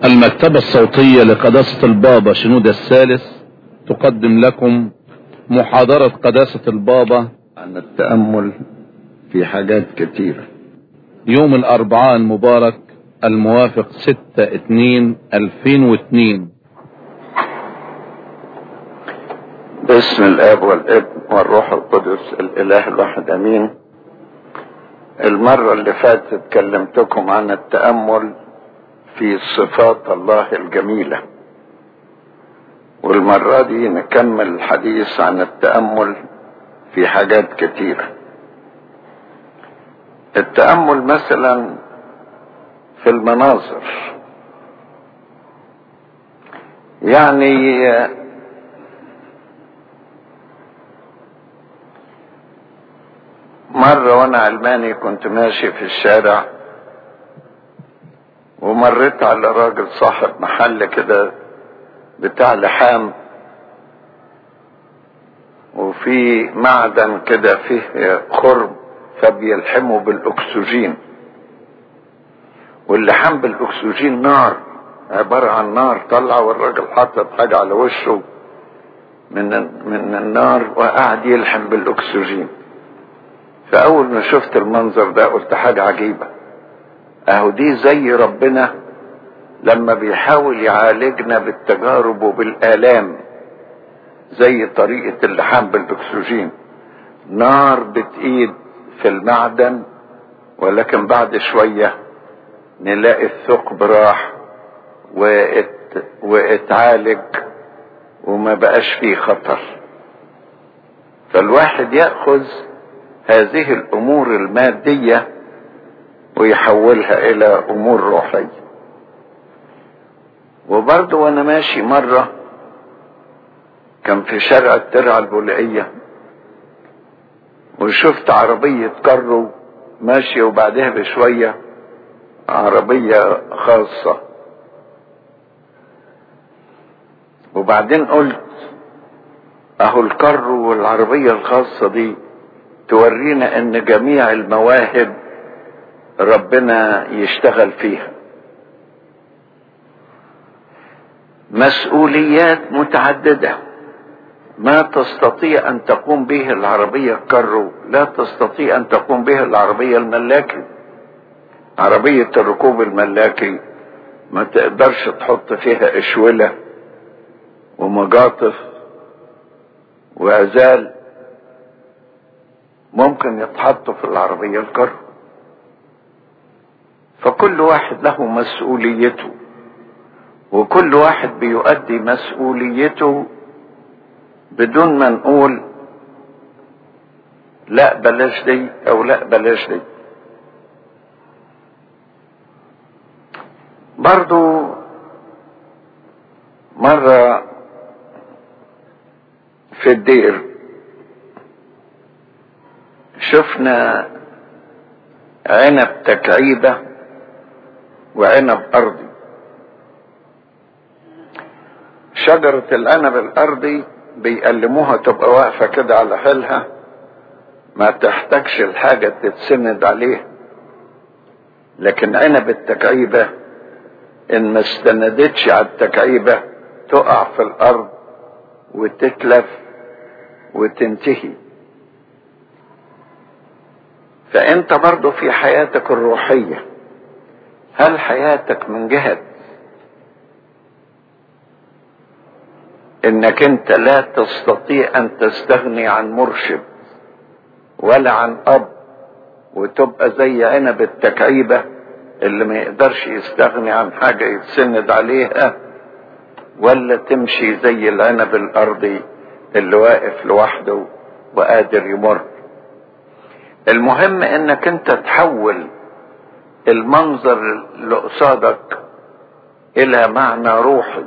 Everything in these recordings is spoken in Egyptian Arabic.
المكتبة الصوتية لقداسة البابا شنودة الثالث تقدم لكم محاضرة قداسة البابا عن التأمل في حاجات كتيرة يوم الأربعاء المبارك الموافق 6 2 2002 باسم الاب والابن والروح القدس الاله الواحد امين المرة اللي فاتت كلمتكم عن التأمل في صفات الله الجميلة والمرة دي نكمل الحديث عن التأمل في حاجات كتيرة التأمل مثلا في المناظر يعني مرة وانا علماني كنت ماشي في الشارع ومريت على راجل صاحب محل كده بتاع لحام وفي معدن كده فيه خرم فبيلحمه بالاكسجين واللحام بالاكسجين نار عبارة عن نار طلع والراجل حاطط حاجة على وشه من من النار وقعد يلحم بالاكسجين فاول ما شفت المنظر ده قلت حاجة عجيبة اهو دي زي ربنا لما بيحاول يعالجنا بالتجارب وبالآلام زي طريقة اللحام بالاكسجين نار بتقيد في المعدن ولكن بعد شوية نلاقي الثقب راح وات واتعالج وما بقاش فيه خطر فالواحد يأخذ هذه الامور المادية ويحولها الى امور روحية وبرضه وانا ماشي مرة كان في شارع الترعة البولئية وشفت عربية كارو ماشية وبعدها بشوية عربية خاصة وبعدين قلت اهو الكارو والعربية الخاصة دي تورينا ان جميع المواهب ربنا يشتغل فيها مسؤوليات متعددة ما تستطيع ان تقوم به العربية الكرو لا تستطيع ان تقوم به العربية الملاكي عربية الركوب الملاكي ما تقدرش تحط فيها اشولة ومجاطف وعزال ممكن يتحطوا في العربية الكرو فكل واحد له مسؤوليته وكل واحد بيؤدي مسؤوليته بدون ما نقول لا بلاش دي او لا بلاش دي برضو مرة في الدير شفنا عنب تكعيبة وعنب أرضي شجرة العنب الأرضي بيقلموها تبقى واقفة كده على حيلها ما تحتاجش الحاجة تتسند عليه لكن عنب التكعيبة إن ما استندتش على التكعيبة تقع في الأرض وتتلف وتنتهي فأنت برضو في حياتك الروحية هل حياتك من جهة انك انت لا تستطيع ان تستغني عن مرشد ولا عن اب وتبقى زي عنب التكعيبة اللي ما يقدرش يستغني عن حاجة يتسند عليها ولا تمشي زي العنب الارضي اللي واقف لوحده وقادر يمر المهم انك انت تحول المنظر اللي قصادك الى معنى روحي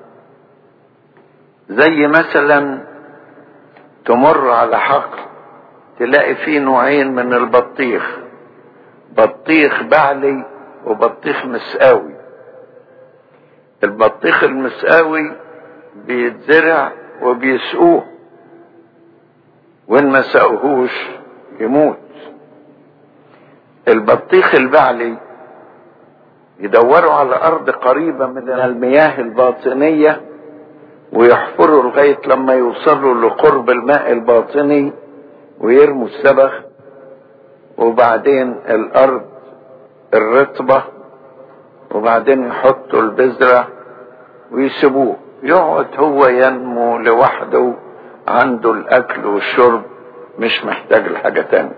زي مثلا تمر على حقل تلاقي فيه نوعين من البطيخ بطيخ بعلي وبطيخ مسقاوي البطيخ المسقاوي بيتزرع وبيسقوه وان ما سقوهوش يموت البطيخ البعلي يدوروا على ارض قريبة من المياه الباطنية ويحفروا لغاية لما يوصلوا لقرب الماء الباطني ويرموا السبخ وبعدين الارض الرطبة وبعدين يحطوا البذرة ويسيبوه يقعد هو ينمو لوحده عنده الاكل والشرب مش محتاج لحاجة تانية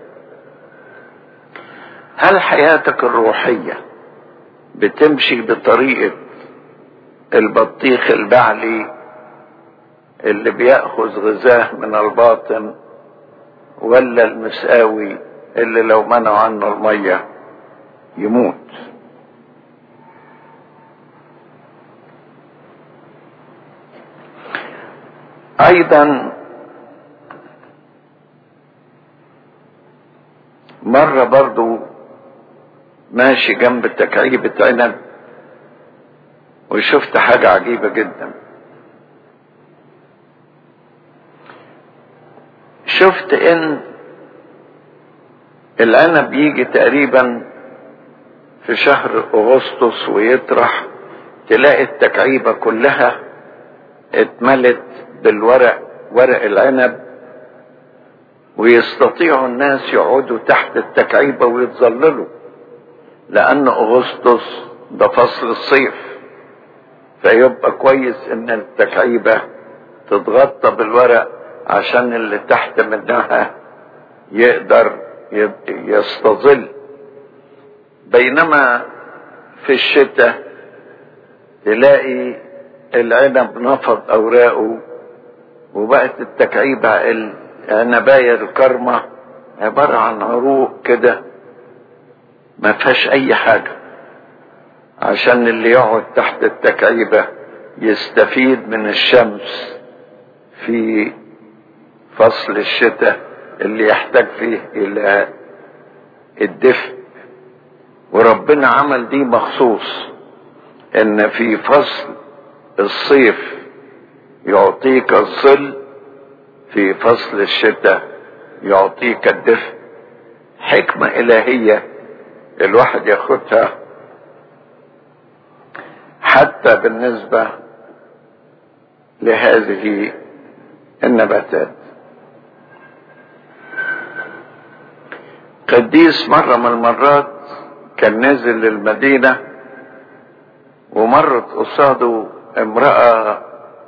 هل حياتك الروحية بتمشي بطريقة البطيخ البعلي اللي بيأخذ غذاه من الباطن ولا المساوي اللي لو منعوا عنه المية يموت ايضا مرة برضو ماشي جنب تكعيبة عنب وشفت حاجة عجيبة جدا شفت ان العنب يجي تقريبا في شهر اغسطس ويطرح تلاقي التكعيبة كلها اتملت بالورق ورق العنب ويستطيعوا الناس يقعدوا تحت التكعيبة ويتظللوا لأن أغسطس ده فصل الصيف فيبقى كويس إن التكعيبة تتغطى بالورق عشان اللي تحت منها يقدر يستظل بينما في الشتاء تلاقي العنب نفض أوراقه وبقت التكعيبة النباية الكرمة عبارة عن عروق كده ما فيهاش أي حاجة عشان اللي يقعد تحت التكعيبة يستفيد من الشمس في فصل الشتاء اللي يحتاج فيه إلى الدفء وربنا عمل دي مخصوص إن في فصل الصيف يعطيك الظل في فصل الشتاء يعطيك الدفء حكمة إلهية الواحد ياخدها حتى بالنسبة لهذه النباتات قديس مرة من المرات كان نازل للمدينة ومرت قصاده امرأة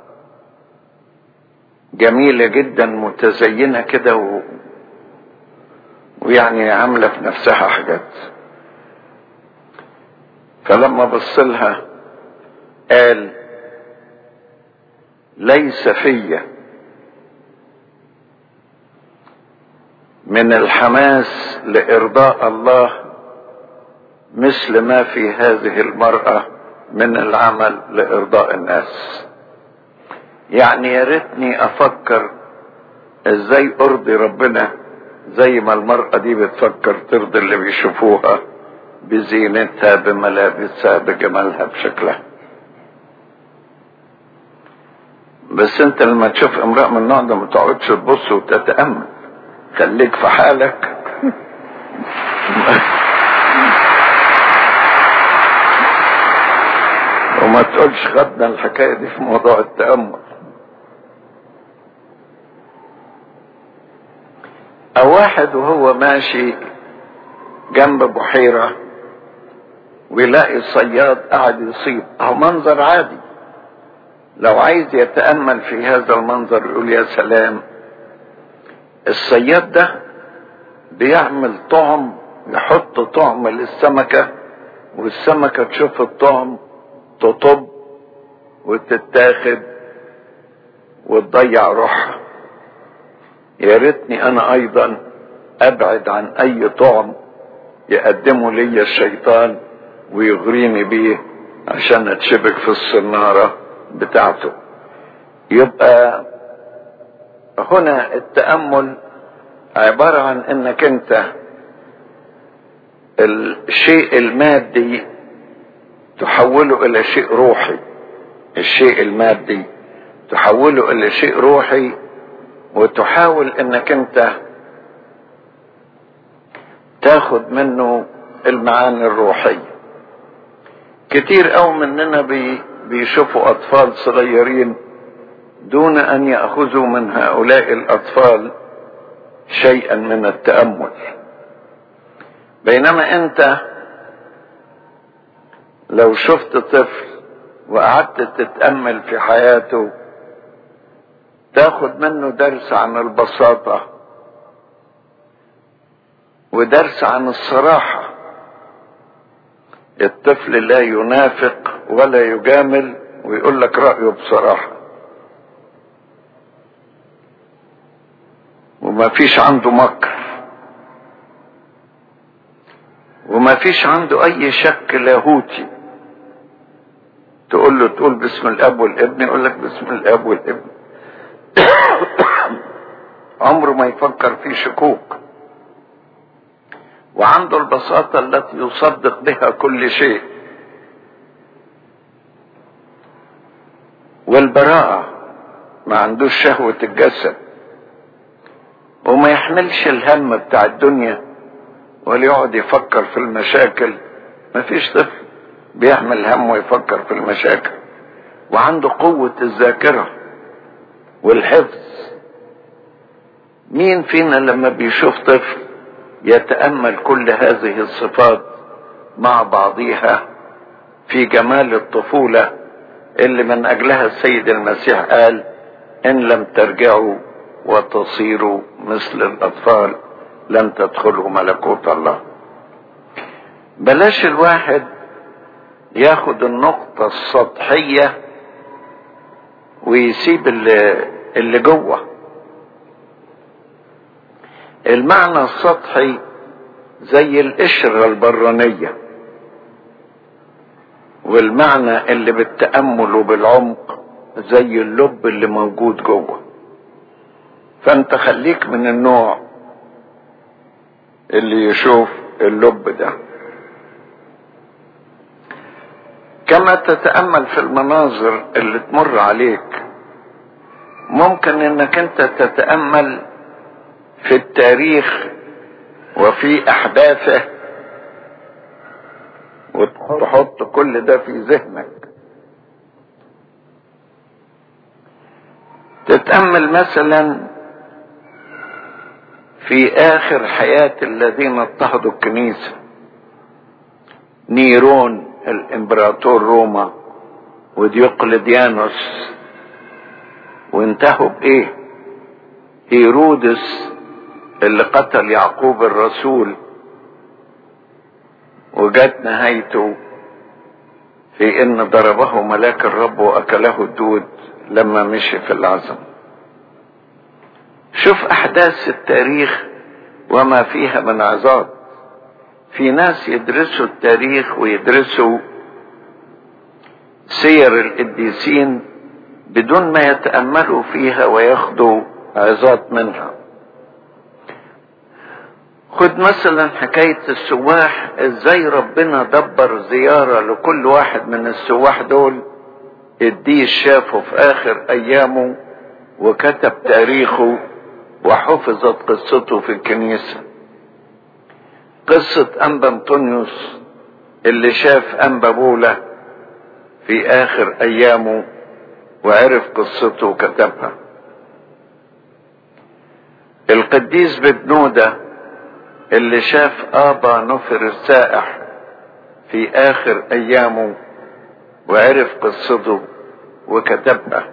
جميلة جدا متزينة كده و... ويعني عاملة في نفسها حاجات فلما بص لها قال ليس في من الحماس لإرضاء الله مثل ما في هذه المرأة من العمل لإرضاء الناس يعني يا ريتني افكر ازاي ارضي ربنا زي ما المرأة دي بتفكر ترضي اللي بيشوفوها بزينتها بملابسها بجمالها بشكلها بس انت لما تشوف امرأة من النوع ده ما تقعدش تبص وتتأمل خليك في حالك وما تقولش خدنا الحكاية دي في موضوع التأمل او واحد وهو ماشي جنب بحيرة ويلاقي صياد قاعد يصيد اهو منظر عادي لو عايز يتأمل في هذا المنظر يقول يا سلام الصياد ده بيعمل طعم يحط طعم للسمكة والسمكة تشوف الطعم تطب وتتاخد وتضيع روحها يا ريتني انا ايضا ابعد عن اي طعم يقدمه لي الشيطان ويغريني بيه عشان اتشبك في الصنارة بتاعته يبقى هنا التأمل عبارة عن انك انت الشيء المادي تحوله الى شيء روحي الشيء المادي تحوله الى شيء روحي وتحاول انك انت تاخد منه المعاني الروحية كتير أو مننا بي بيشوفوا أطفال صغيرين دون أن يأخذوا من هؤلاء الأطفال شيئا من التأمل بينما أنت لو شفت طفل وقعدت تتأمل في حياته تاخد منه درس عن البساطة ودرس عن الصراحة الطفل لا ينافق ولا يجامل ويقول لك رأيه بصراحة وما فيش عنده مكر وما فيش عنده اي شك لاهوتي تقول له تقول باسم الاب والابن يقول لك باسم الاب والابن عمره ما يفكر في شكوك وعنده البساطة التي يصدق بها كل شيء والبراءة ما عندوش شهوة الجسد وما يحملش الهم بتاع الدنيا ولا يقعد يفكر في المشاكل ما فيش طفل بيحمل هم ويفكر في المشاكل وعنده قوة الذاكرة والحفظ مين فينا لما بيشوف طفل يتأمل كل هذه الصفات مع بعضها في جمال الطفولة اللي من أجلها السيد المسيح قال إن لم ترجعوا وتصيروا مثل الأطفال لن تدخلوا ملكوت الله بلاش الواحد ياخد النقطة السطحية ويسيب اللي, اللي جوه المعنى السطحي زي القشرة البرانية والمعنى اللي بالتأمل وبالعمق زي اللب اللي موجود جوه فانت خليك من النوع اللي يشوف اللب ده كما تتأمل في المناظر اللي تمر عليك ممكن انك انت تتأمل في التاريخ وفي احداثه وتحط كل ده في ذهنك تتأمل مثلا في اخر حياة الذين اضطهدوا الكنيسة نيرون الامبراطور روما وديوقلديانوس وانتهوا بايه هيرودس اللي قتل يعقوب الرسول وجت نهايته في ان ضربه ملاك الرب واكله الدود لما مشي في العزم شوف احداث التاريخ وما فيها من عظات في ناس يدرسوا التاريخ ويدرسوا سير القديسين بدون ما يتاملوا فيها وياخدوا عظات منها خد مثلا حكاية السواح ازاي ربنا دبر زيارة لكل واحد من السواح دول الديس شافه في اخر ايامه وكتب تاريخه وحفظت قصته في الكنيسة قصة انبا انطونيوس اللي شاف انبا بولا في اخر ايامه وعرف قصته وكتبها القديس ببنودة اللي شاف ابا نفر السائح في اخر ايامه وعرف قصته وكتبها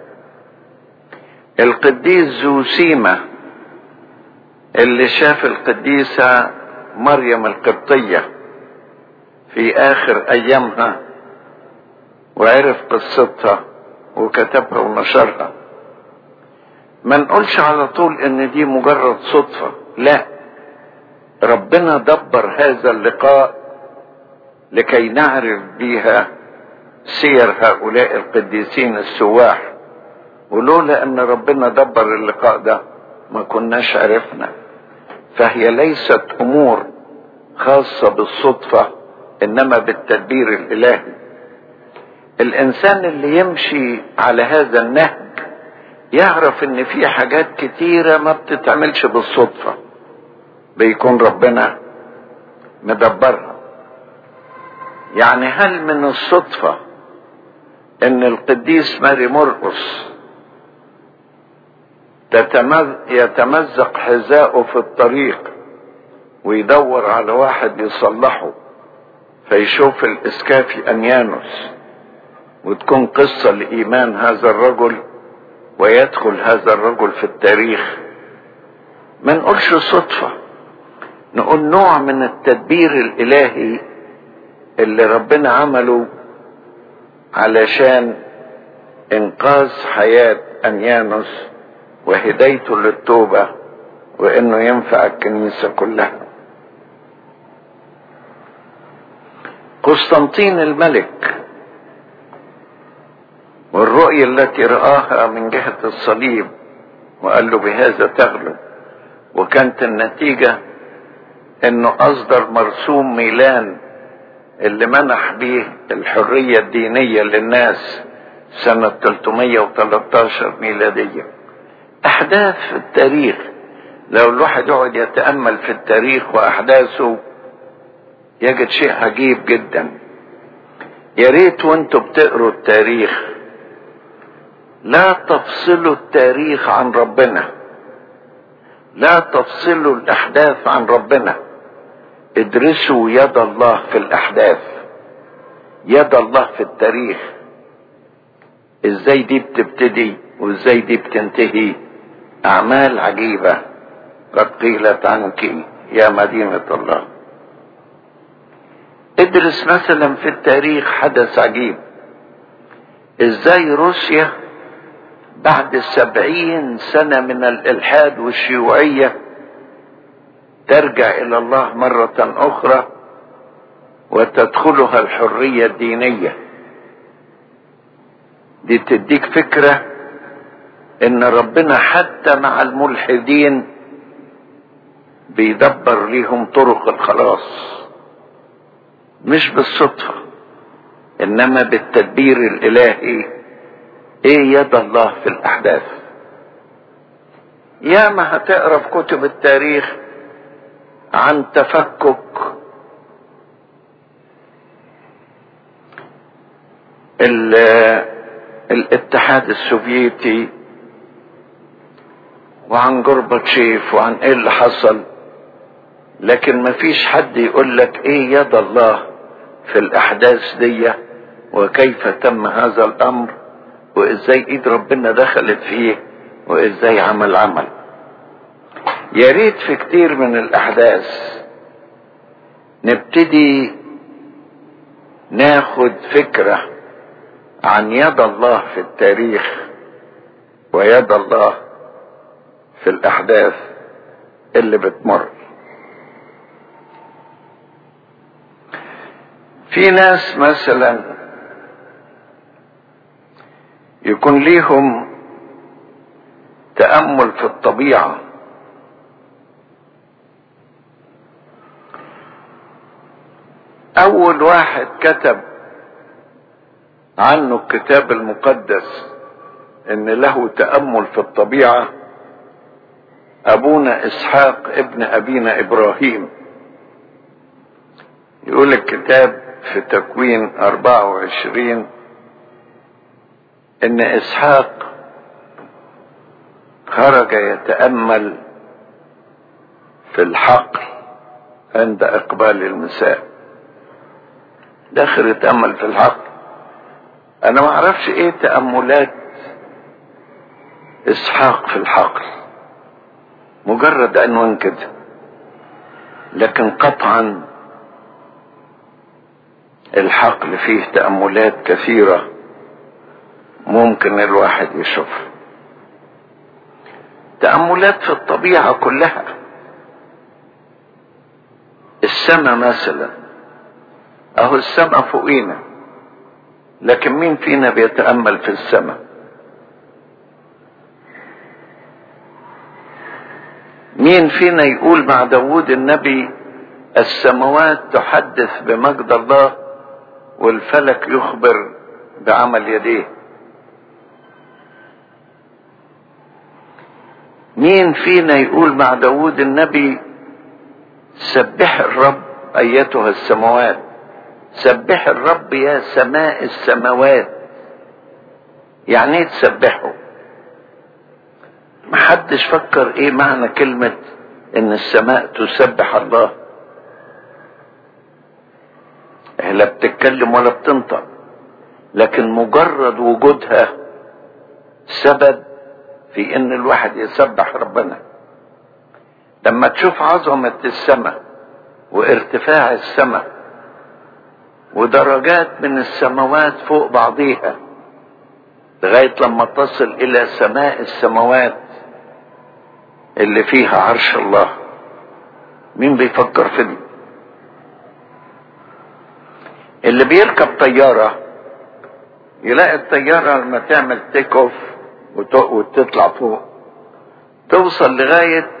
القديس زوسيمة اللي شاف القديسة مريم القبطية في اخر ايامها وعرف قصتها وكتبها ونشرها ما نقولش على طول ان دي مجرد صدفة لا ربنا دبر هذا اللقاء لكي نعرف بها سير هؤلاء القديسين السواح ولولا ان ربنا دبر اللقاء ده ما كناش عرفنا فهي ليست امور خاصة بالصدفة انما بالتدبير الالهي الانسان اللي يمشي على هذا النهج يعرف ان في حاجات كتيرة ما بتتعملش بالصدفة بيكون ربنا مدبرها يعني هل من الصدفة ان القديس ماري مرقس يتمزق حذاؤه في الطريق ويدور على واحد يصلحه فيشوف الاسكافي انيانوس وتكون قصة لإيمان هذا الرجل ويدخل هذا الرجل في التاريخ ما نقولش صدفة نقول نوع من التدبير الإلهي اللي ربنا عمله علشان إنقاذ حياة أنيانوس وهدايته للتوبة وإنه ينفع الكنيسة كلها قسطنطين الملك والرؤية التي رآها من جهة الصليب وقال له بهذا تغلب وكانت النتيجة انه اصدر مرسوم ميلان اللي منح به الحرية الدينية للناس سنة 313 ميلادية احداث في التاريخ لو الواحد يقعد يتأمل في التاريخ واحداثه يجد شيء عجيب جدا يا ريت وانتوا بتقروا التاريخ لا تفصلوا التاريخ عن ربنا لا تفصلوا الاحداث عن ربنا ادرسوا يد الله في الاحداث يد الله في التاريخ ازاي دي بتبتدي وازاي دي بتنتهي اعمال عجيبة قد قيلت عنك يا مدينة الله ادرس مثلا في التاريخ حدث عجيب ازاي روسيا بعد سبعين سنة من الإلحاد والشيوعية ترجع إلى الله مرة أخرى وتدخلها الحرية الدينية دي تديك فكرة إن ربنا حتى مع الملحدين بيدبر ليهم طرق الخلاص مش بالصدفة إنما بالتدبير الإلهي ايه يد الله في الاحداث يا ما هتقرا في كتب التاريخ عن تفكك الاتحاد السوفيتي وعن جورباتشيف وعن ايه اللي حصل لكن مفيش حد يقول لك ايه يد الله في الاحداث دي وكيف تم هذا الامر وازاي ايد ربنا دخلت فيه وازاي عمل عمل يا ريت في كتير من الاحداث نبتدي ناخد فكرة عن يد الله في التاريخ ويد الله في الاحداث اللي بتمر في ناس مثلا يكون ليهم تأمل في الطبيعة أول واحد كتب عنه الكتاب المقدس إن له تأمل في الطبيعة أبونا إسحاق ابن أبينا إبراهيم يقول الكتاب في تكوين 24 ان اسحاق خرج يتامل في الحقل عند اقبال المساء داخل يتامل في الحقل انا ما اعرفش ايه تاملات اسحاق في الحقل مجرد عنوان كده لكن قطعا الحقل فيه تاملات كثيره ممكن الواحد يشوفها تأملات في الطبيعة كلها السماء مثلا اهو السماء فوقينا لكن مين فينا بيتأمل في السماء مين فينا يقول مع داود النبي السماوات تحدث بمجد الله والفلك يخبر بعمل يديه مين فينا يقول مع داود النبي سبح الرب ايتها السماوات سبح الرب يا سماء السماوات يعني ايه تسبحه محدش فكر ايه معنى كلمة ان السماء تسبح الله لا بتتكلم ولا بتنطق لكن مجرد وجودها سبب في ان الواحد يسبح ربنا لما تشوف عظمة السماء وارتفاع السماء ودرجات من السماوات فوق بعضيها لغاية لما تصل الى سماء السماوات اللي فيها عرش الله مين بيفكر في دي اللي بيركب طيارة يلاقي الطيارة لما تعمل تيك اوف وتطلع فوق توصل لغاية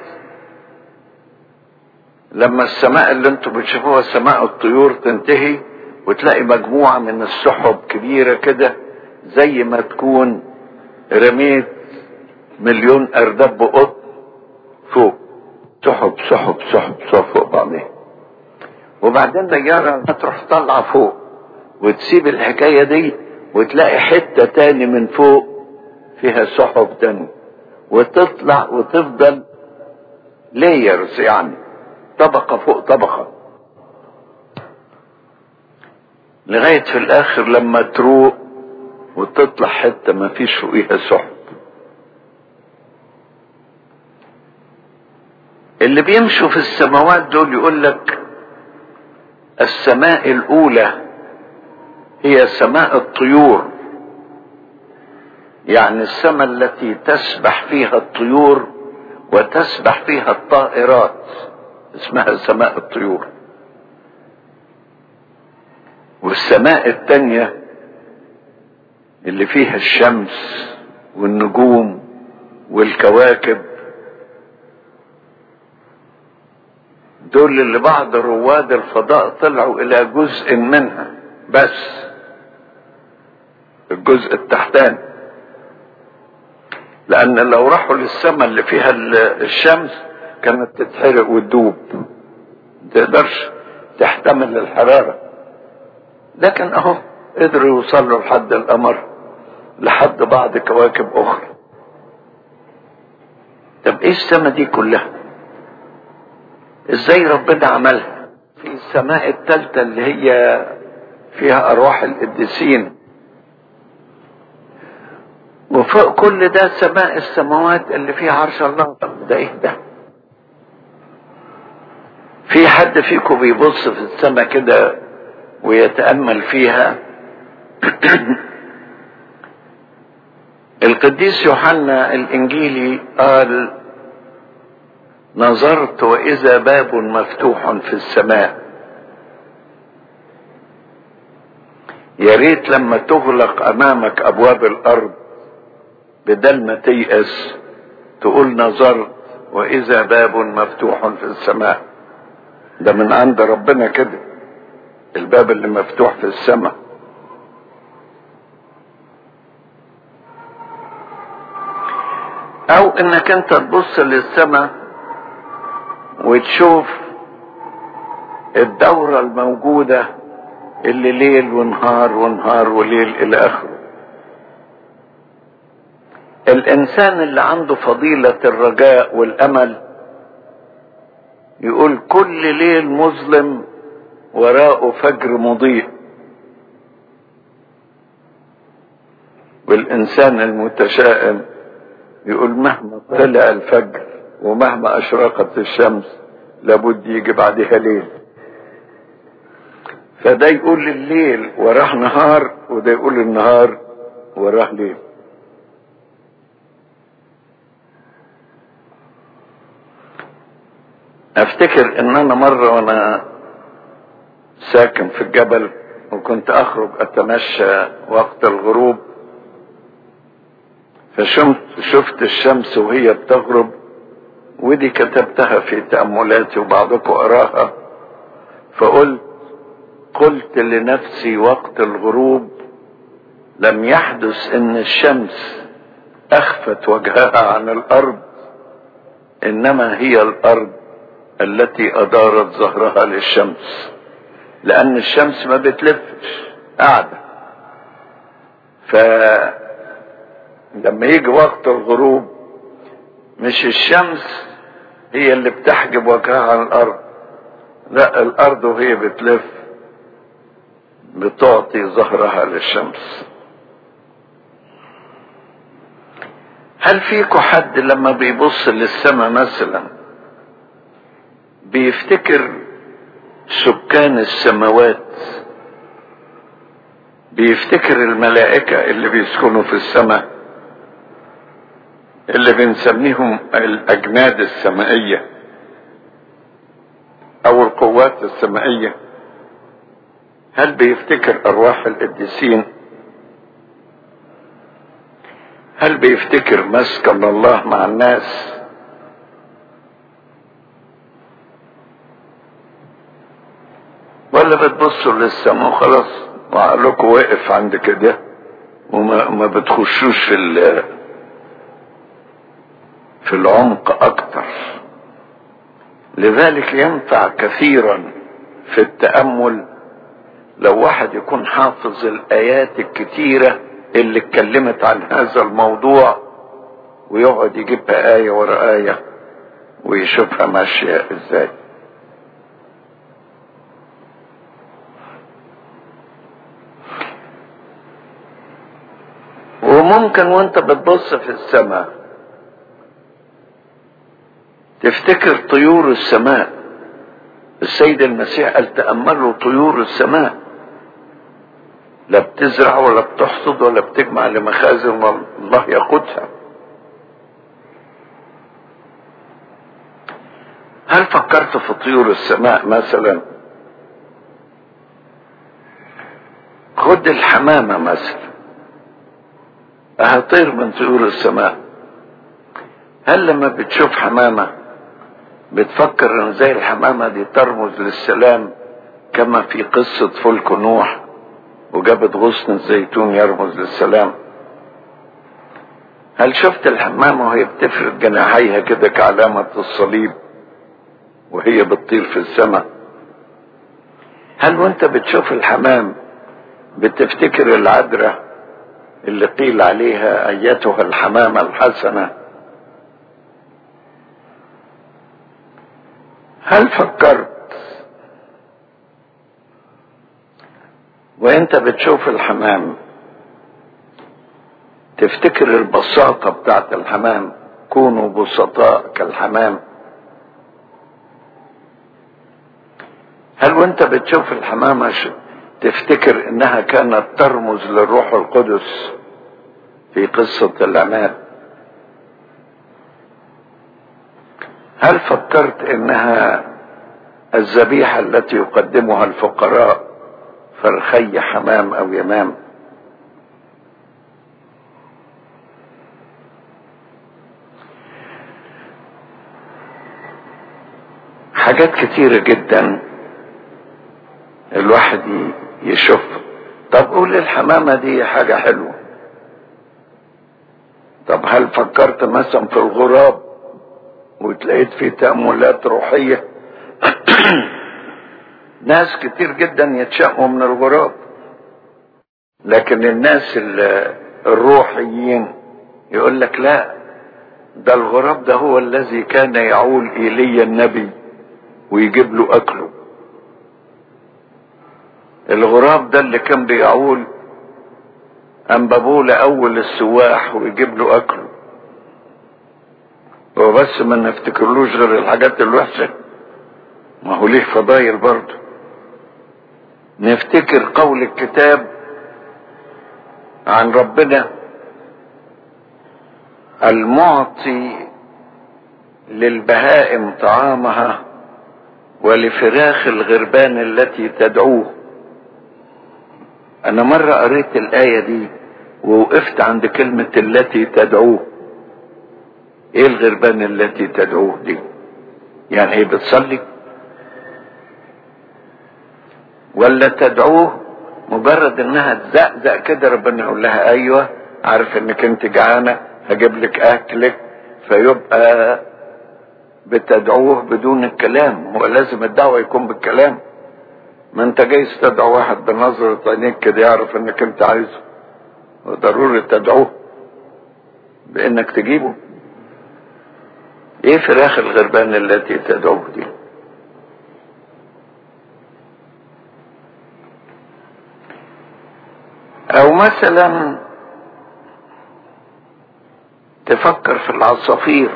لما السماء اللي انتوا بتشوفوها سماء الطيور تنتهي وتلاقي مجموعة من السحب كبيرة كده زي ما تكون رميت مليون اردب قط فوق سحب سحب سحب سحب فوق بعضها وبعدين طيارة تروح طالعة فوق وتسيب الحكاية دي وتلاقي حتة تاني من فوق فيها سحب تاني وتطلع وتفضل لايرز يعني طبقة فوق طبقة لغاية في الآخر لما تروق وتطلع حتة ما فيش فوقيها سحب اللي بيمشوا في السماوات دول يقول لك السماء الأولى هي سماء الطيور يعني السماء التي تسبح فيها الطيور وتسبح فيها الطائرات اسمها سماء الطيور والسماء التانية اللي فيها الشمس والنجوم والكواكب دول اللي بعض رواد الفضاء طلعوا الى جزء منها بس الجزء التحتاني لان لو راحوا للسماء اللي فيها الشمس كانت تتحرق وتدوب تقدرش تحتمل الحرارة لكن اهو قدروا يوصلوا لحد القمر لحد بعض كواكب اخرى طب ايه السماء دي كلها ازاي ربنا عملها في السماء الثالثة اللي هي فيها ارواح القديسين وفوق كل ده سماء السماوات اللي فيها عرش الله ده ايه ده في حد فيكم بيبص في السماء كده ويتأمل فيها القديس يوحنا الانجيلي قال نظرت واذا باب مفتوح في السماء يا ريت لما تغلق امامك ابواب الارض بدل ما تيأس تقول نظرت واذا باب مفتوح في السماء ده من عند ربنا كده الباب اللي مفتوح في السماء او انك انت تبص للسماء وتشوف الدورة الموجودة اللي ليل ونهار ونهار وليل الى اخره الانسان اللي عنده فضيلة الرجاء والامل يقول كل ليل مظلم وراءه فجر مضيء والانسان المتشائم يقول مهما طلع الفجر ومهما اشرقت الشمس لابد يجي بعدها ليل فده يقول الليل وراه نهار وده يقول النهار وراه ليل افتكر ان انا مرة وانا ساكن في الجبل وكنت اخرج اتمشى وقت الغروب فشفت شفت الشمس وهي بتغرب ودي كتبتها في تأملاتي وبعضكم أراها فقلت قلت لنفسي وقت الغروب لم يحدث ان الشمس اخفت وجهها عن الارض انما هي الارض التي ادارت ظهرها للشمس لان الشمس ما بتلفش قاعدة ف لما يجي وقت الغروب مش الشمس هي اللي بتحجب وجهها عن الارض لا الارض وهي بتلف بتعطي ظهرها للشمس هل فيكم حد لما بيبص للسماء مثلا بيفتكر سكان السماوات بيفتكر الملائكة اللي بيسكنوا في السماء اللي بنسميهم الأجناد السمائية أو القوات السمائية هل بيفتكر أرواح القديسين هل بيفتكر مسكن الله مع الناس ولا بتبصوا للسماء وخلاص وعقلكم واقف عند كده وما ما بتخشوش في ال- في العمق اكتر لذلك ينفع كثيرا في التامل لو واحد يكون حافظ الايات الكتيره اللي اتكلمت عن هذا الموضوع ويقعد يجيبها ايه ورا ايه ويشوفها ماشيه ازاي وممكن وانت بتبص في السماء تفتكر طيور السماء السيد المسيح قال تأملوا طيور السماء لا بتزرع ولا بتحصد ولا بتجمع لمخازن الله ياخدها هل فكرت في طيور السماء مثلا خد الحمامة مثلا هطير من طيور السماء هل لما بتشوف حمامة بتفكر ان زي الحمامة دي ترمز للسلام كما في قصة فلك نوح وجابت غصن الزيتون يرمز للسلام هل شفت الحمامة وهي بتفرد جناحيها كده كعلامة الصليب وهي بتطير في السماء هل وانت بتشوف الحمام بتفتكر العذراء اللي قيل عليها ايتها الحمامة الحسنة هل فكرت وانت بتشوف الحمام تفتكر البساطة بتاعت الحمام كونوا بسطاء كالحمام هل وانت بتشوف الحمامة ش- تفتكر انها كانت ترمز للروح القدس في قصة العماد هل فكرت انها الذبيحة التي يقدمها الفقراء فرخي حمام او يمام حاجات كتيرة جدا الواحد ي- يشوف طب قول الحمامة دي حاجة حلوة طب هل فكرت مثلا في الغراب وتلاقيت فيه تأملات روحية ناس كتير جدا يتشائموا من الغراب لكن الناس ال- الروحيين يقول لك لا ده الغراب ده هو الذي كان يعول ايليا النبي ويجيب له اكله الغراب ده اللي كان بيعول انبابوله اول السواح ويجيب له اكله وبس ما نفتكرلوش غير الحاجات الوحشه ما هو ليه فضايل برضه نفتكر قول الكتاب عن ربنا المعطي للبهائم طعامها ولفراخ الغربان التي تدعوه انا مرة قريت الآية دي ووقفت عند كلمة التي تدعوه ايه الغربان التي تدعوه دي يعني ايه بتصلي ولا تدعوه مجرد انها تزقزق كده ربنا يقول لها ايوه عارف انك انت جعانه هجيب لك اكلك فيبقى بتدعوه بدون الكلام هو لازم الدعوه يكون بالكلام ما انت جايز تدعو واحد بنظرة عينيك كده يعرف انك انت عايزه وضروري تدعوه بانك تجيبه ايه فراخ الغربان التي تدعوه دي او مثلا تفكر في العصافير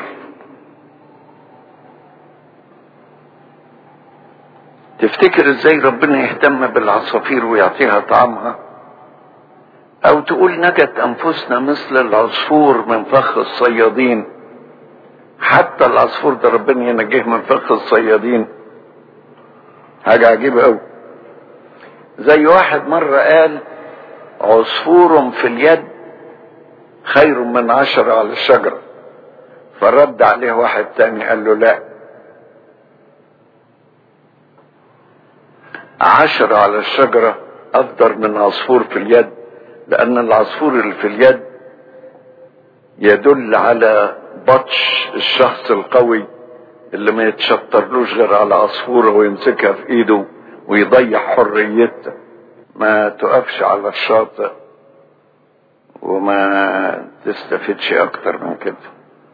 تفتكر ازاي ربنا يهتم بالعصافير ويعطيها طعامها او تقول نجت انفسنا مثل العصفور من فخ الصيادين حتى العصفور ده ربنا ينجيه من فخ الصيادين حاجة عجيبة قوي زي واحد مرة قال عصفور في اليد خير من عشرة على الشجرة فرد عليه واحد تاني قال له لا عشرة على الشجرة أفضل من عصفور في اليد لأن العصفور اللي في اليد يدل على بطش الشخص القوي اللي ما يتشطرلوش غير على عصفورة ويمسكها في ايده ويضيع حريته ما تقفش على الشاطئ وما تستفدش اكتر من كده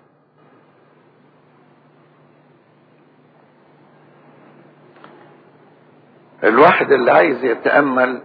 الواحد اللي عايز يتأمل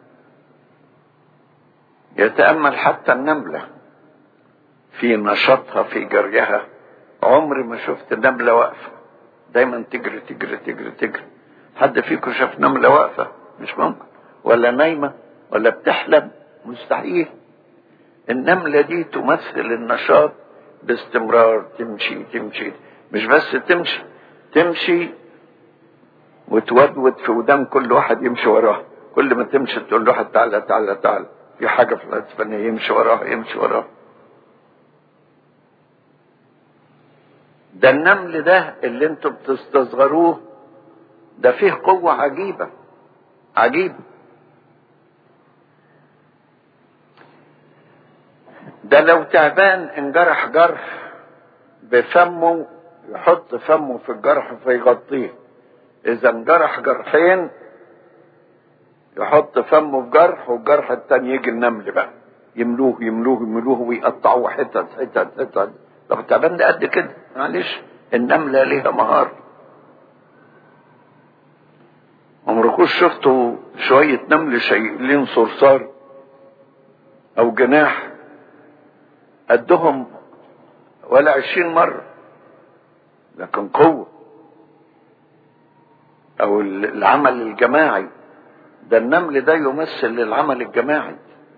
يتأمل حتى النملة في نشاطها في جريها عمري ما شفت نملة واقفة دايما تجري تجري تجري تجري حد فيكم شاف نملة واقفة مش ممكن ولا نايمة ولا بتحلم مستحيل النملة دي تمثل النشاط باستمرار تمشي تمشي مش بس تمشي تمشي وتودود في ودان كل واحد يمشي وراه كل ما تمشي تقول له واحد تعالى تعالى تعالى في حاجة في الأسفل يمشي وراه يمشي وراه ده النمل ده اللي انتوا بتستصغروه ده فيه قوة عجيبة عجيبة ده لو تعبان انجرح جرح بفمه يحط فمه في الجرح فيغطيه اذا انجرح جرحين يحط فمه في جرح والجرح التاني يجي النمل بقى يملوه يملوه يملوه ويقطعوه حتت حتت حتت طب التعبان ده قد كده معلش النمله ليها مهاره عمركوش شفتوا شوية نمل شايلين صرصار أو جناح قدهم ولا عشرين مرة لكن قوة أو العمل الجماعي ده النمل ده يمثل للعمل الجماعي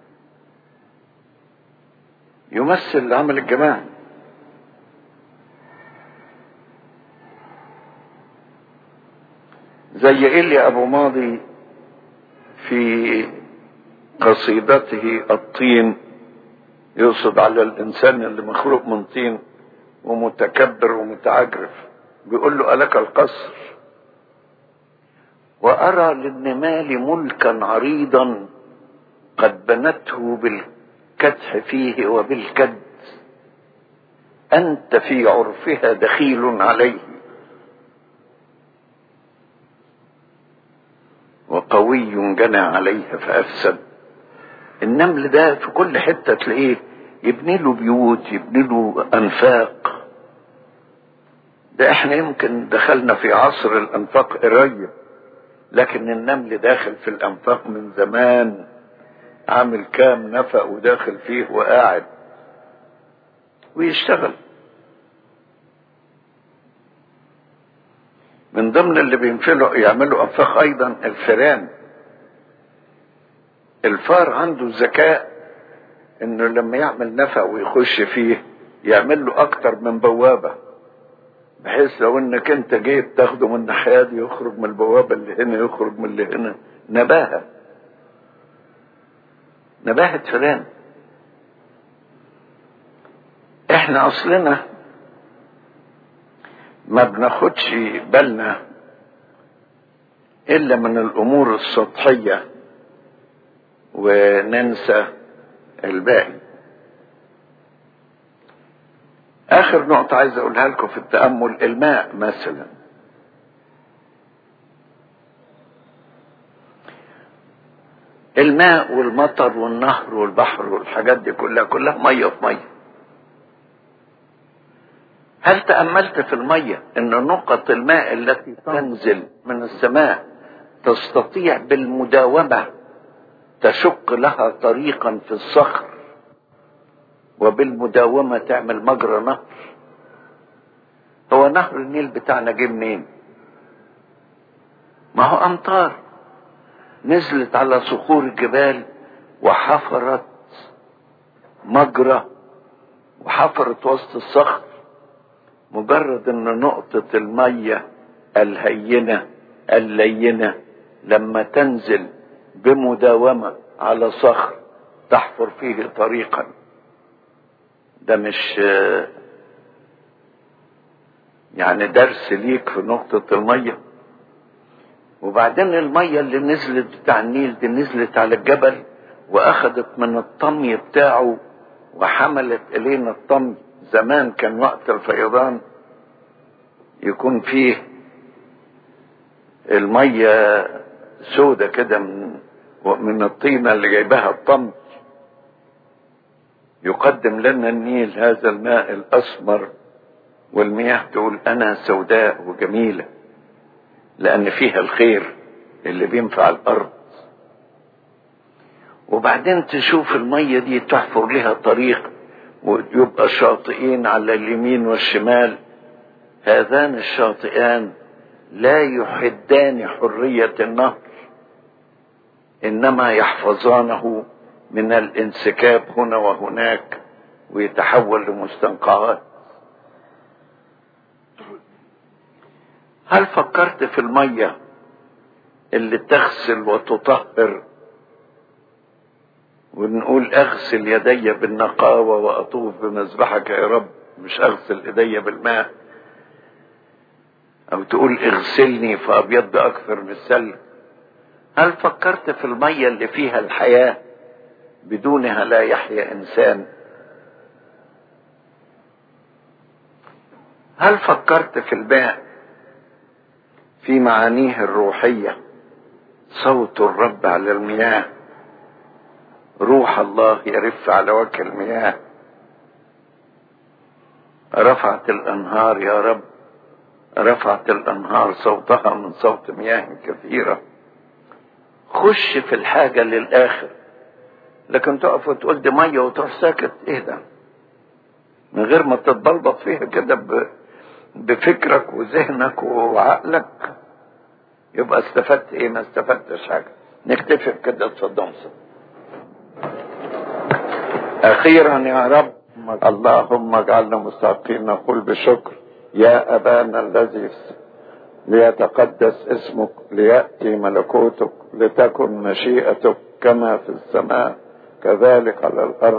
يمثل العمل الجماعي زي إيليا أبو ماضي في قصيدته الطين يقصد على الإنسان اللي مخلوق من طين ومتكبر ومتعجرف بيقول له ألك القصر وأرى للنمال ملكا عريضا قد بنته بالكدح فيه وبالكد أنت في عرفها دخيل عليه وقوي جنى عليها فأفسد النمل ده في كل حتة تلاقيه يبني له بيوت يبني له أنفاق ده احنا يمكن دخلنا في عصر الأنفاق قريب لكن النمل داخل في الأنفاق من زمان عامل كام نفق وداخل فيه وقاعد ويشتغل من ضمن اللي بينفلوا يعملوا انفاق ايضا الفئران الفار عنده ذكاء انه لما يعمل نفق ويخش فيه يعمل له اكتر من بوابه بحيث لو انك انت جيت تاخده من الناحيه دي يخرج من البوابه اللي هنا يخرج من اللي هنا نباهه نباهه فئران احنا اصلنا ما بناخدش بالنا الا من الامور السطحيه وننسى الباقي اخر نقطه عايز اقولها لكم في التامل الماء مثلا الماء والمطر والنهر والبحر والحاجات دي كلها كلها ميه في ميه هل تأملت في المية أن نقط الماء التي تنزل من السماء تستطيع بالمداومة تشق لها طريقا في الصخر وبالمداومة تعمل مجرى نهر هو نهر النيل بتاعنا جه منين ما هو أمطار نزلت على صخور الجبال وحفرت مجرى وحفرت وسط الصخر مجرد ان نقطة المية الهينة اللينة لما تنزل بمداومة على صخر تحفر فيه طريقا ده مش يعني درس ليك في نقطة المية وبعدين المية اللي نزلت بتاع النيل دي نزلت على الجبل واخدت من الطمي بتاعه وحملت الينا الطمي زمان كان وقت الفيضان يكون فيه المية سودة كده من من الطينة اللي جايبها الطمي يقدم لنا النيل هذا الماء الأسمر والمياه تقول أنا سوداء وجميلة لأن فيها الخير اللي بينفع الأرض وبعدين تشوف المية دي تحفر لها طريق ويبقى شاطئين على اليمين والشمال هذان الشاطئان لا يحدان حرية النهر إنما يحفظانه من الانسكاب هنا وهناك ويتحول لمستنقعات هل فكرت في المية اللي تغسل وتطهر ونقول اغسل يدي بالنقاوة واطوف بمذبحك يا رب مش اغسل ايدي بالماء او تقول اغسلني فابيض اكثر من السلك هل فكرت في المية اللي فيها الحياة بدونها لا يحيا انسان هل فكرت في الماء في معانيه الروحية صوت الرب على المياه روح الله يرف على وجه المياه رفعت الانهار يا رب رفعت الانهار صوتها من صوت مياه كثيره خش في الحاجه للاخر لكن تقف وتقول دي ميه وتروح ساكت ايه ده من غير ما تتبلبط فيها كده ب... بفكرك وذهنك وعقلك يبقى استفدت ايه ما استفدتش حاجه نكتفي بكده تصدم اخيرا يا رب اللهم اجعلنا مستحقين نقول بشكر يا ابانا الذي ليتقدس اسمك لياتي ملكوتك لتكن مشيئتك كما في السماء كذلك على الارض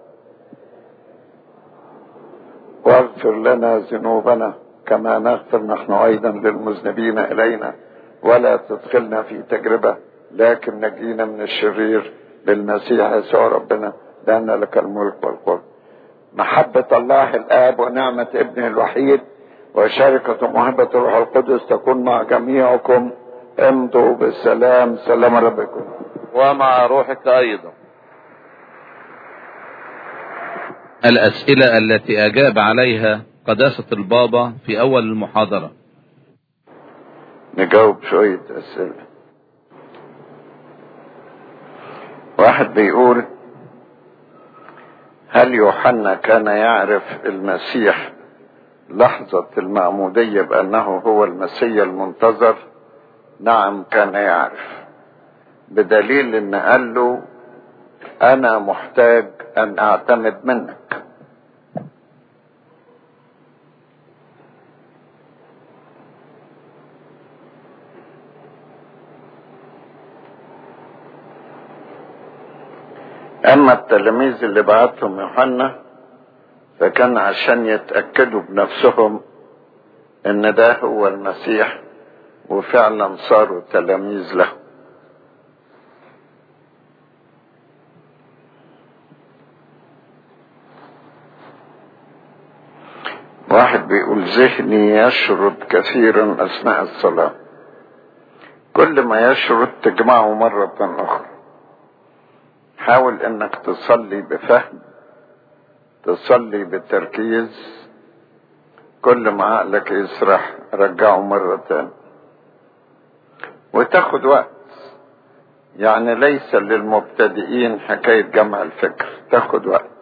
واغفر لنا ذنوبنا كما نغفر نحن ايضا للمذنبين الينا ولا تدخلنا في تجربه لكن نجينا من الشرير للمسيح يسوع ربنا لأن لك الملك والقدر محبة الله الآب ونعمة ابنه الوحيد وشركة محبة الروح القدس تكون مع جميعكم امضوا بالسلام سلام ربكم ومع روحك أيضا الأسئلة التي أجاب عليها قداسة البابا في أول المحاضرة نجاوب شوية أسئلة واحد بيقول هل يوحنا كان يعرف المسيح لحظة المعمودية بأنه هو المسيح المنتظر نعم كان يعرف بدليل ان قال له انا محتاج ان اعتمد منك اما التلاميذ اللي بعتهم يوحنا فكان عشان يتاكدوا بنفسهم ان ده هو المسيح وفعلا صاروا تلاميذ له واحد بيقول ذهني يشرد كثيرا اثناء الصلاه كل ما يشرد تجمعه مره اخرى حاول انك تصلي بفهم تصلي بتركيز كل ما عقلك يسرح رجعه مرة تاني وتاخد وقت يعني ليس للمبتدئين حكاية جمع الفكر تاخد وقت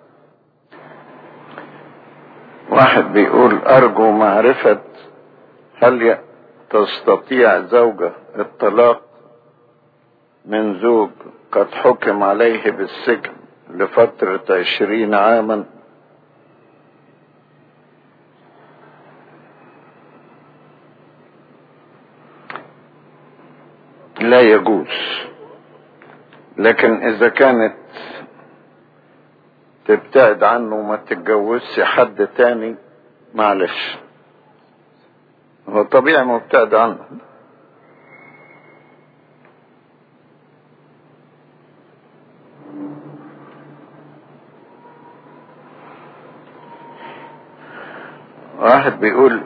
واحد بيقول أرجو معرفة هل تستطيع زوجة الطلاق من زوج قد حكم عليه بالسجن لفترة عشرين عاما لا يجوز لكن اذا كانت تبتعد عنه وما تتجوزش حد تاني معلش هو طبيعي مبتعد عنه واحد بيقول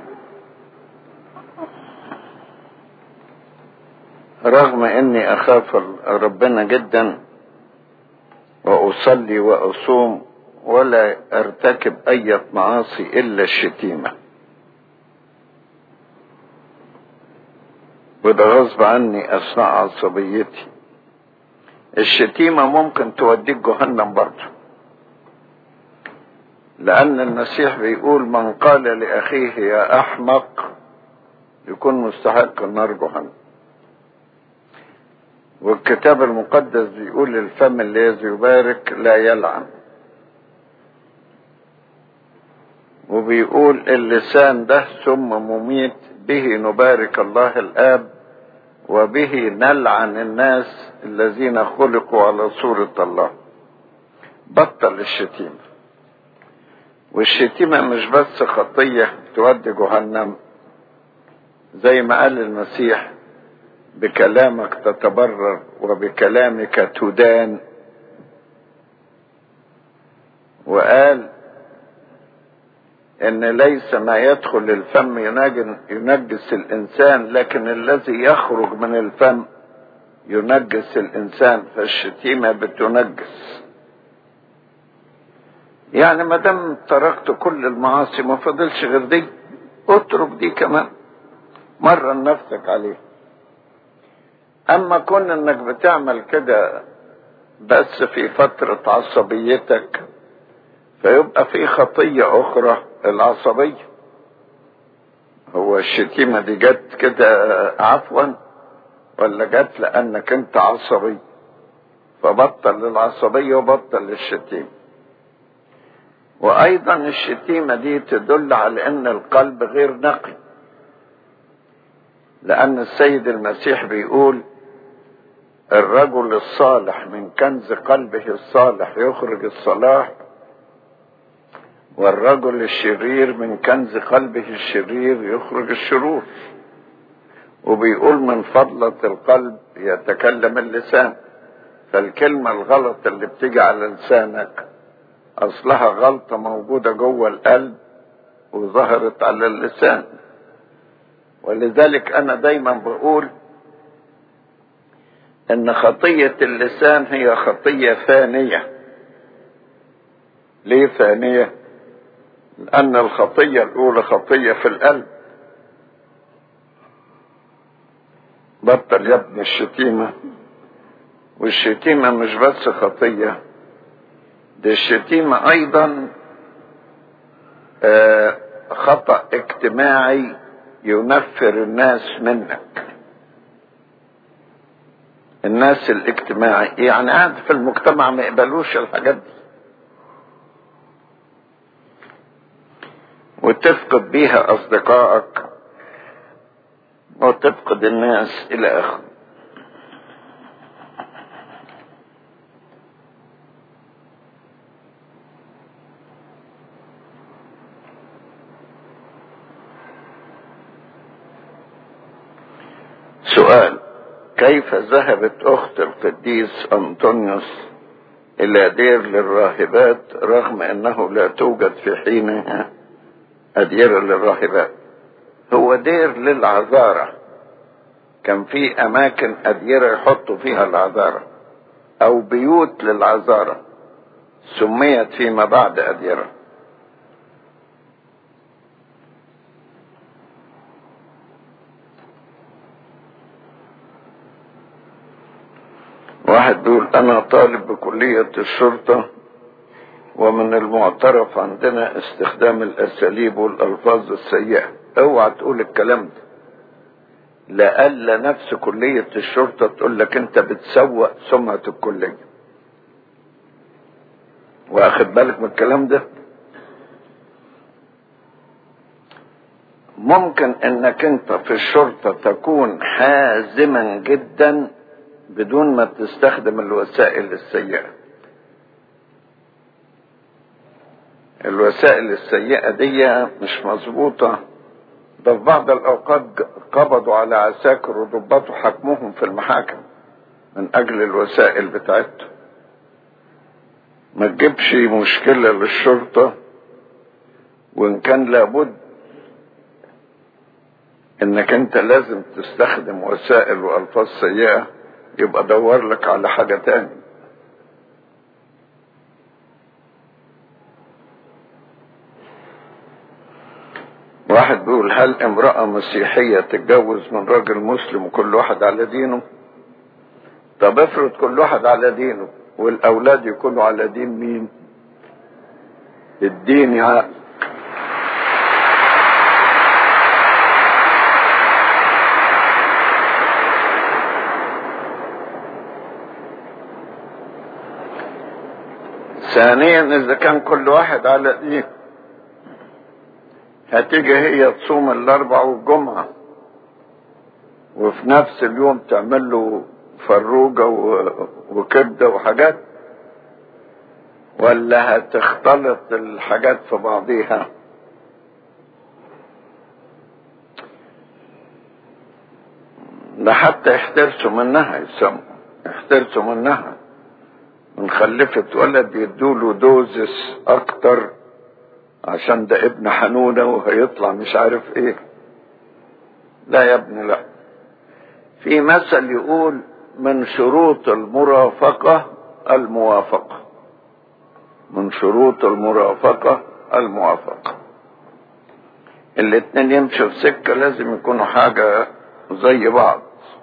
رغم اني اخاف ربنا جدا واصلي واصوم ولا ارتكب اي معاصي الا الشتيمة وده غصب عني اثناء عصبيتي الشتيمة ممكن توديك جهنم برضه لأن المسيح بيقول من قال لأخيه يا أحمق يكون مستحق النار جهنم والكتاب المقدس بيقول الفم الذي يبارك لا يلعن وبيقول اللسان ده سم مميت به نبارك الله الآب وبه نلعن الناس الذين خلقوا على صورة الله بطل الشتيمة والشتيمة مش بس خطية تودي جهنم زي ما قال المسيح بكلامك تتبرر وبكلامك تدان وقال ان ليس ما يدخل الفم ينجس الانسان لكن الذي يخرج من الفم ينجس الانسان فالشتيمة بتنجس يعني ما دام تركت كل المعاصي ما فضلش غير دي اترك دي كمان مرن نفسك عليه اما كون انك بتعمل كده بس في فترة عصبيتك فيبقى في خطية اخرى العصبية هو الشتيمة دي جت كده عفوا ولا جت لانك انت عصبي فبطل العصبية وبطل الشتيمة وايضا الشتيمة دي تدل على ان القلب غير نقي لان السيد المسيح بيقول الرجل الصالح من كنز قلبه الصالح يخرج الصلاح والرجل الشرير من كنز قلبه الشرير يخرج الشرور وبيقول من فضلة القلب يتكلم اللسان فالكلمة الغلط اللي بتيجي على لسانك اصلها غلطة موجودة جوه القلب وظهرت على اللسان ولذلك انا دايما بقول ان خطية اللسان هي خطية ثانية ليه ثانية لان الخطية الاولى خطية في القلب بطل يا ابن الشتيمة والشتيمة مش بس خطية دي الشتيمة ايضا آه خطأ اجتماعي ينفر الناس منك الناس الاجتماعي يعني قاعد في المجتمع ما يقبلوش الحاجات دي وتفقد بيها اصدقائك وتفقد الناس الى اخره سؤال كيف ذهبت اخت القديس انطونيوس الى دير للراهبات رغم انه لا توجد في حينها اديرة للراهبات هو دير للعذارة كان في اماكن اديرة يحطوا فيها العذارة او بيوت للعذارى سميت فيما بعد اديره واحد بيقول انا طالب بكلية الشرطة ومن المعترف عندنا استخدام الاساليب والالفاظ السيئة اوعى تقول الكلام ده لألا نفس كلية الشرطة تقول لك انت بتسوق سمعة الكلية واخد بالك من الكلام ده ممكن انك انت في الشرطة تكون حازما جدا بدون ما تستخدم الوسائل السيئة الوسائل السيئة دي مش مظبوطة ده في بعض الأوقات قبضوا على عساكر وضبطوا حكمهم في المحاكم من أجل الوسائل بتاعتهم ما تجيبش مشكلة للشرطة وإن كان لابد إنك أنت لازم تستخدم وسائل وألفاظ سيئة يبقى دور لك على حاجة تاني واحد بيقول هل امرأة مسيحية تتجوز من راجل مسلم وكل واحد على دينه طب افرض كل واحد على دينه والاولاد يكونوا على دين مين الدين يعني ثانيا اذا كان كل واحد على دين هتيجي هي تصوم الاربع والجمعة وفي نفس اليوم تعمل له فروجة وكبدة وحاجات ولا هتختلط الحاجات في بعضيها ده حتى يحترسوا منها يسموا يحترسوا منها من خلفت ولد يدوله دوزس اكتر عشان ده ابن حنونة وهيطلع مش عارف ايه لا يا ابني لا في مثل يقول من شروط المرافقة الموافقة من شروط المرافقة الموافقة الاتنين يمشوا في سكة لازم يكونوا حاجة زي بعض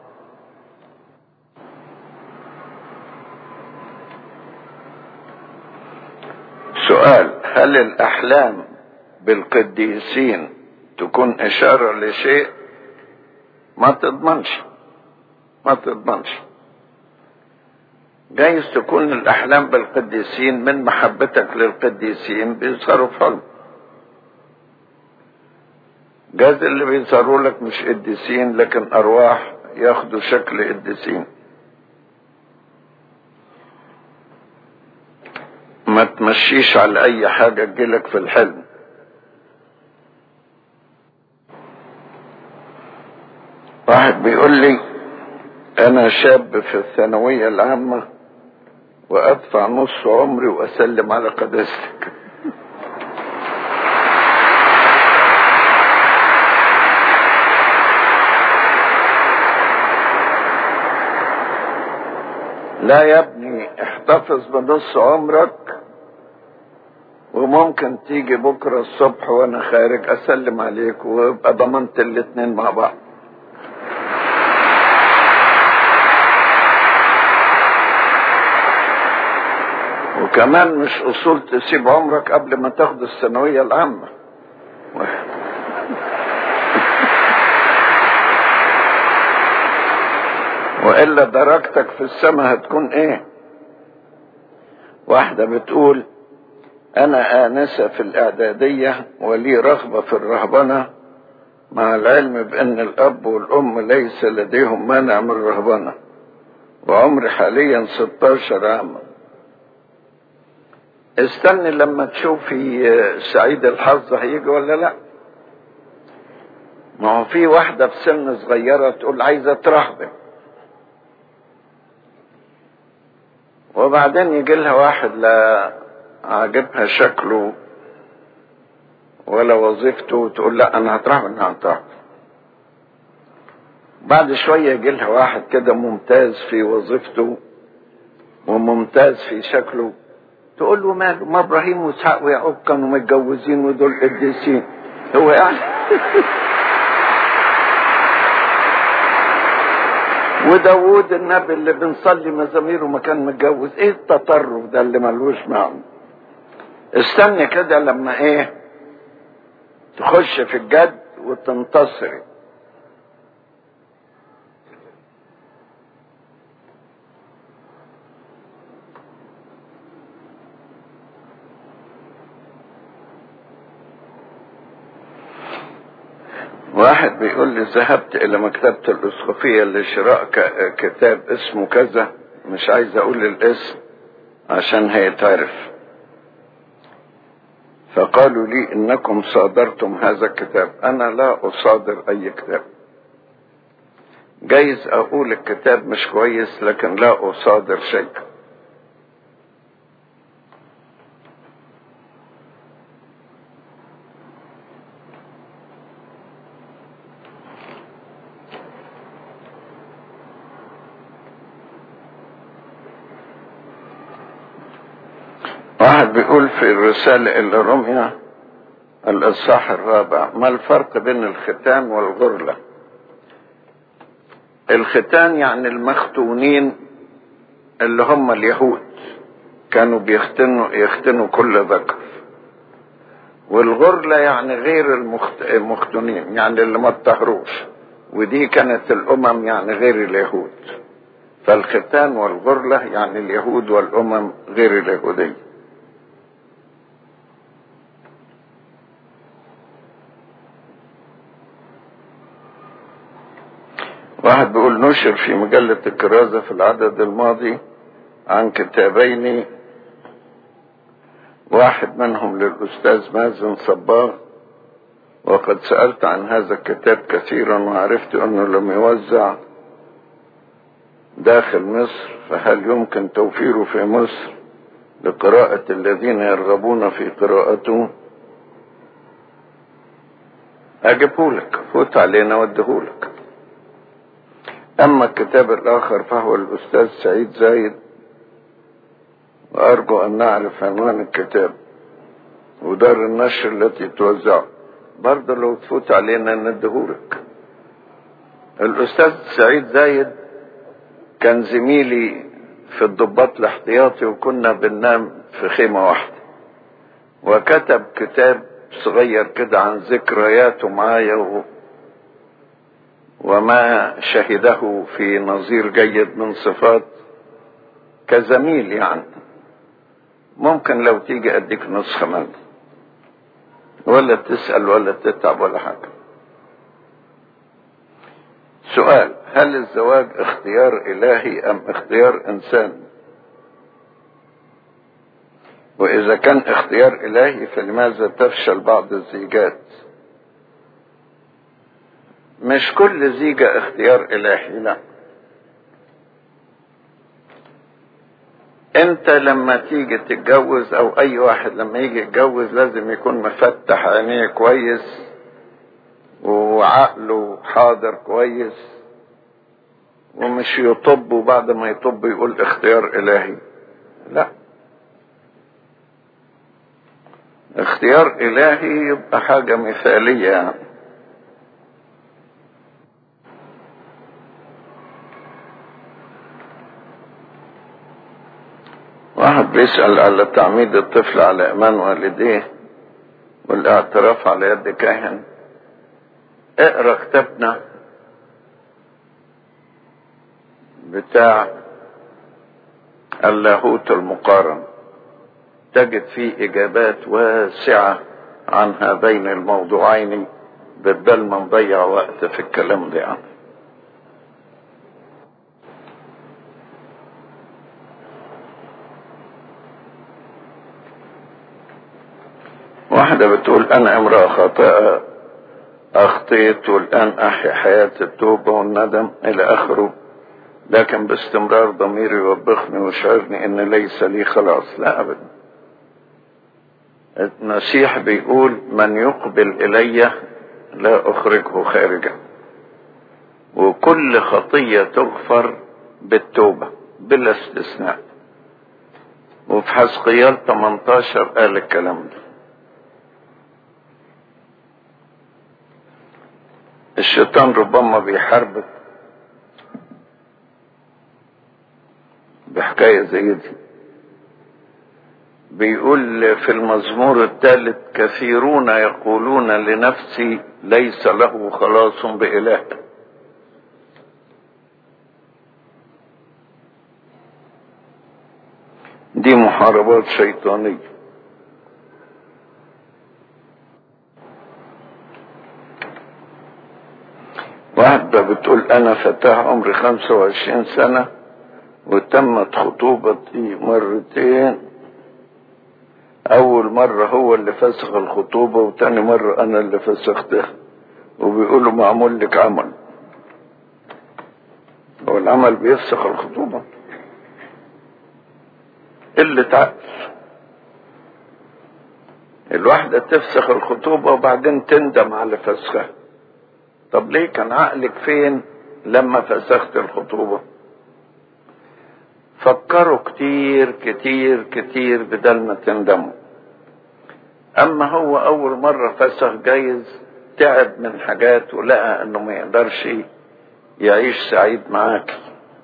سؤال هل الأحلام بالقديسين تكون إشارة لشيء ما تضمنش ما تضمنش جايز تكون الأحلام بالقديسين من محبتك للقديسين بيظهروا في حلم جايز اللي بيظهروا لك مش قديسين لكن أرواح ياخدوا شكل قديسين ما تمشيش على أي حاجة تجيلك في الحلم واحد بيقول لي انا شاب في الثانوية العامة وادفع نص عمري واسلم على قداستك لا يا ابني احتفظ بنص عمرك وممكن تيجي بكرة الصبح وانا خارج اسلم عليك ويبقى ضمنت الاتنين مع بعض وكمان مش اصول تسيب عمرك قبل ما تاخد الثانويه العامه والا درجتك في السماء هتكون ايه واحده بتقول انا انسه في الاعداديه ولي رغبه في الرهبنه مع العلم بان الاب والام ليس لديهم مانع من الرهبنه وعمري حاليا 16 عاما استني لما تشوفي سعيد الحظ هيجي ولا لا ما هو في واحدة في سن صغيرة تقول عايزة ترهبن وبعدين يجي لها واحد لا عاجبها شكله ولا وظيفته تقول لا انا هترهبن انا هترهبن بعد شوية يجي لها واحد كده ممتاز في وظيفته وممتاز في شكله تقول له ماله ما ابراهيم واسحاق ويعقوب كانوا متجوزين ودول قديسين هو يعني وداوود النبي اللي بنصلي مزاميره ما كان متجوز ايه التطرف ده اللي ملوش معنى استني كده لما ايه تخش في الجد وتنتصري واحد بيقول لي ذهبت الى مكتبة الاسقفية لشراء كتاب اسمه كذا مش عايز اقول الاسم عشان هيتعرف فقالوا لي انكم صادرتم هذا الكتاب انا لا اصادر اي كتاب جايز اقول الكتاب مش كويس لكن لا اصادر شيء واحد بيقول في الرسالة اللي رمية الإصحاح الرابع ما الفرق بين الختان والغرلة الختان يعني المختونين اللي هم اليهود كانوا بيختنوا يختنوا كل ذكر والغرلة يعني غير المخت... المختونين يعني اللي ما اتطهروش ودي كانت الأمم يعني غير اليهود فالختان والغرلة يعني اليهود والأمم غير اليهودية واحد بيقول نشر في مجلة الكرازة في العدد الماضي عن كتابين واحد منهم للأستاذ مازن صباغ وقد سألت عن هذا الكتاب كثيرا وعرفت أنه لم يوزع داخل مصر فهل يمكن توفيره في مصر لقراءة الذين يرغبون في قراءته أجيبهولك فوت علينا واديهولك أما الكتاب الآخر فهو الأستاذ سعيد زايد وأرجو أن نعرف عنوان الكتاب ودار النشر التي توزعه برضه لو تفوت علينا ندهولك الأستاذ سعيد زايد كان زميلي في الضباط الاحتياطي وكنا بننام في خيمة واحدة وكتب كتاب صغير كده عن ذكرياته معايا و... وما شهده في نظير جيد من صفات كزميل يعني ممكن لو تيجي اديك نسخة منه ولا تسأل ولا تتعب ولا حاجة سؤال هل الزواج اختيار الهي ام اختيار انسان واذا كان اختيار الهي فلماذا تفشل بعض الزيجات مش كل زيجة اختيار الهي لا انت لما تيجي تتجوز او اي واحد لما يجي يتجوز لازم يكون مفتح عينيه كويس وعقله حاضر كويس ومش يطب وبعد ما يطب يقول اختيار الهي لا اختيار الهي يبقى حاجة مثالية يعني واحد بيسأل على تعميد الطفل على إيمان والديه والاعتراف على يد كاهن اقرا كتابنا بتاع اللاهوت المقارن تجد فيه إجابات واسعة عن هذين الموضوعين بدل ما نضيع وقت في الكلام ده يعني. واحدة بتقول أنا امرأة خاطئة أخطيت والآن أحيا حياة التوبة والندم إلى آخره لكن باستمرار ضميري يوبخني ويشعرني إن ليس لي خلاص لا أبدا المسيح بيقول من يقبل إلي لا أخرجه خارجا وكل خطية تغفر بالتوبة بلا استثناء وفي حسقيال 18 قال الكلام ده الشيطان ربما بيحاربك بحكاية زي دي بيقول في المزمور الثالث كثيرون يقولون لنفسي ليس له خلاص بإله دي محاربات شيطانية واحدة بتقول أنا فتاة عمري خمسة وعشرين سنة وتمت خطوبتي مرتين أول مرة هو اللي فسخ الخطوبة وتاني مرة أنا اللي فسختها وبيقولوا معمول لك عمل هو العمل بيفسخ الخطوبة قلة عقل الواحدة تفسخ الخطوبة وبعدين تندم على فسخها طب ليه كان عقلك فين لما فسخت الخطوبة فكروا كتير كتير كتير بدل ما تندموا اما هو اول مرة فسخ جايز تعب من حاجات ولقى انه ما يقدرش يعيش سعيد معاك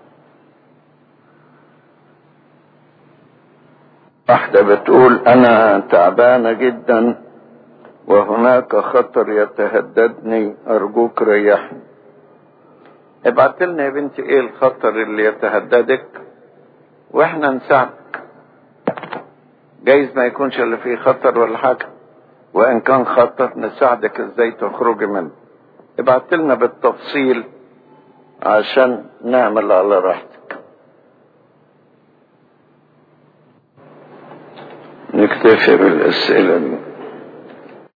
واحدة بتقول انا تعبانة جدا وهناك خطر يتهددني ارجوك ريحني ابعت لنا يا بنتي ايه الخطر اللي يتهددك واحنا نساعدك جايز ما يكونش اللي فيه خطر ولا حاجة وان كان خطر نساعدك ازاي تخرجي منه ابعت لنا بالتفصيل عشان نعمل على راحتك نكتفي بالاسئلة دي